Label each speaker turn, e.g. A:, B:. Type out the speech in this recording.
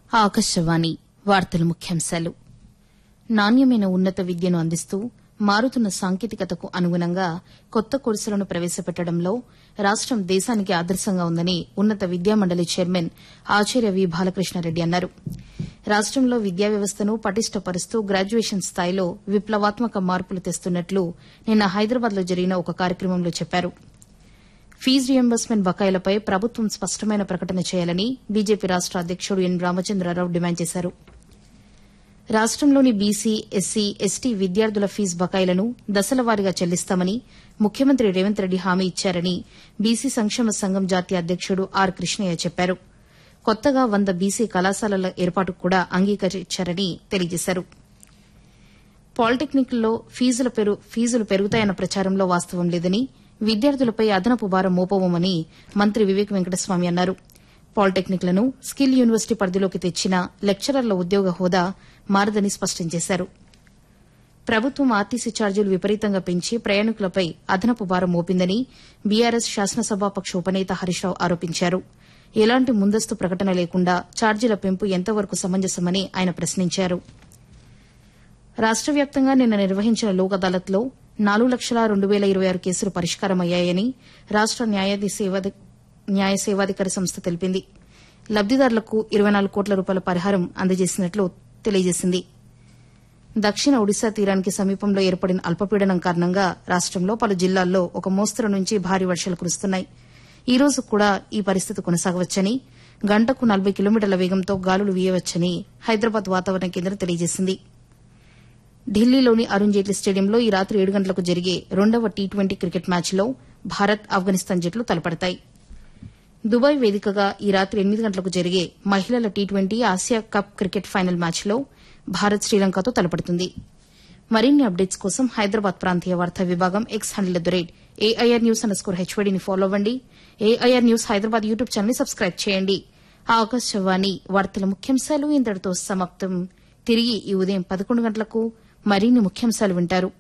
A: ఆకాశవాణి వార్తల ముఖ్యాంశాలు నాణ్యమైన ఉన్నత విద్యను అందిస్తూ మారుతున్న సాంకేతికతకు అనుగుణంగా కొత్త కోర్సులను ప్రవేశపెట్టడంలో రాష్టం దేశానికి ఆదర్శంగా ఉందని ఉన్నత విద్యామండలి చైర్మన్ ఆచార్య వి బాలకృష్ణారెడ్డి అన్నారు రాష్టంలో విద్యా వ్యవస్థను పటిష్టపరుస్తూ గ్రాడ్యుయేషన్ స్థాయిలో విప్లవాత్మక మార్పులు తెస్తున్నట్లు నిన్న హైదరాబాద్లో జరిగిన ఒక కార్యక్రమంలో చెప్పారు ఫీజు రియంబర్స్మెంట్ బకాయిలపై ప్రభుత్వం స్పష్టమైన ప్రకటన చేయాలని బీజేపీ రాష్ట అధ్యకుడు ఎన్ రామచంద్రరావు డిమాండ్ చేశారు రాష్టంలోని బీసీ ఎస్సీ ఎస్టీ విద్యార్థుల ఫీజు బకాయిలను దశలవారీగా చెల్లిస్తామని ముఖ్యమంత్రి రేవంత్ రెడ్డి హామీ ఇచ్చారని బీసీ సంక్షేమ సంఘం జాతీయ అధ్యకుడు ఆర్ కృష్ణయ్య చెప్పారు కొత్తగా వంద బీసీ కళాశాలల ఏర్పాటుకు కూడా అంగీకరించారని తెలియజేశారు పాలిటెక్నిక్లలో ఫీజుల పెరు- ఫీజులు పెరుగుతాయన్న ప్రచారంలో వాస్తవం లేదని విద్యార్థులపై అదనపు భారం మోపవమని మంత్రి వివేక్ వెంకటస్వామి అన్నారు పాలిటెక్నిక్లను స్కిల్ యూనివర్సిటీ పరిధిలోకి తెచ్చిన లెక్చరర్ల ఉద్యోగ హోదా మారదని స్పష్టం చేశారు ప్రభుత్వం ఆర్టీసీ ఛార్జీలు విపరీతంగా పెంచి ప్రయాణికులపై అదనపు భారం మోపిందని బీఆర్ఎస్ శాసనసభాపక్ష ఉపనేత హరీష్ రావు ఆరోపించారు ఎలాంటి ముందస్తు ప్రకటన లేకుండా ఛార్జీల పెంపు ఎంతవరకు సమంజసమని ఆయన ప్రశ్నించారు రాష్ట వ్యాప్తంగా నిన్న నిర్వహించిన లోక్ అదాలత్లో నాలుగు లక్షల రెండు వేల ఇరవై ఆరు కేసులు పరిష్కారమయ్యాయని రాష్ట న్యాయాధి సేవాధి- న్యాయ సేవాధికారి సంస్థ తెలిపింది లబ్దిదారులకు ఇరవై నాలుగు కోట్ల రూపాయల పరిహారం అందజేసినట్లు తెలియజేసింది దక్షిణ ఒడిశా తీరానికి సమీపంలో ఏర్పడిన అల్పపీడనం కారణంగా రాష్టంలో పలు జిల్లాల్లో ఒక మోస్తరు నుంచి భారీ వర్షాలు కురుస్తున్నాయి ఈ రోజు కూడా ఈ పరిస్థితి కొనసాగవచ్చని గంటకు నలభై కిలోమీటర్ల వేగంతో గాలులు వీయవచ్చని హైదరాబాద్ వాతావరణ కేంద్రం తెలియజేసింది ఢిల్లీలోని అరుణ్ జైట్లీ స్టేడియంలో ఈ రాత్రి ఏడు గంటలకు జరిగే రెండవ టీ ట్వంటీ క్రికెట్ మ్యాచ్లో భారత్ ఆఫ్ఘనిస్తాన్ జట్లు తలపడతాయి దుబాయ్ వేదికగా ఈ రాత్రి ఎనిమిది గంటలకు జరిగే మహిళల T twenty Asia cup cricket final మ్యాచ్లో భారత్ శ్రీలంకతో తలపడుతుంది మరిన్ని అప్డేట్స్ కోసం హైదరాబాద్ ప్రాంతీయ వార్తా విభాగం X handle the rate AIR news under score హెచ్వడిని ఫాలో అవ్వండి AIR news Hyderabad YouTube channel subscribe చేయండి ఆకాశవాణి వార్తల ముఖ్యాంశాలు ఇంతటితో సమాప్తం తిరిగి ఈ ఉదయం పదకొండు గంటలకు మరిన్ని ముఖ్యాంశాలు వింటారు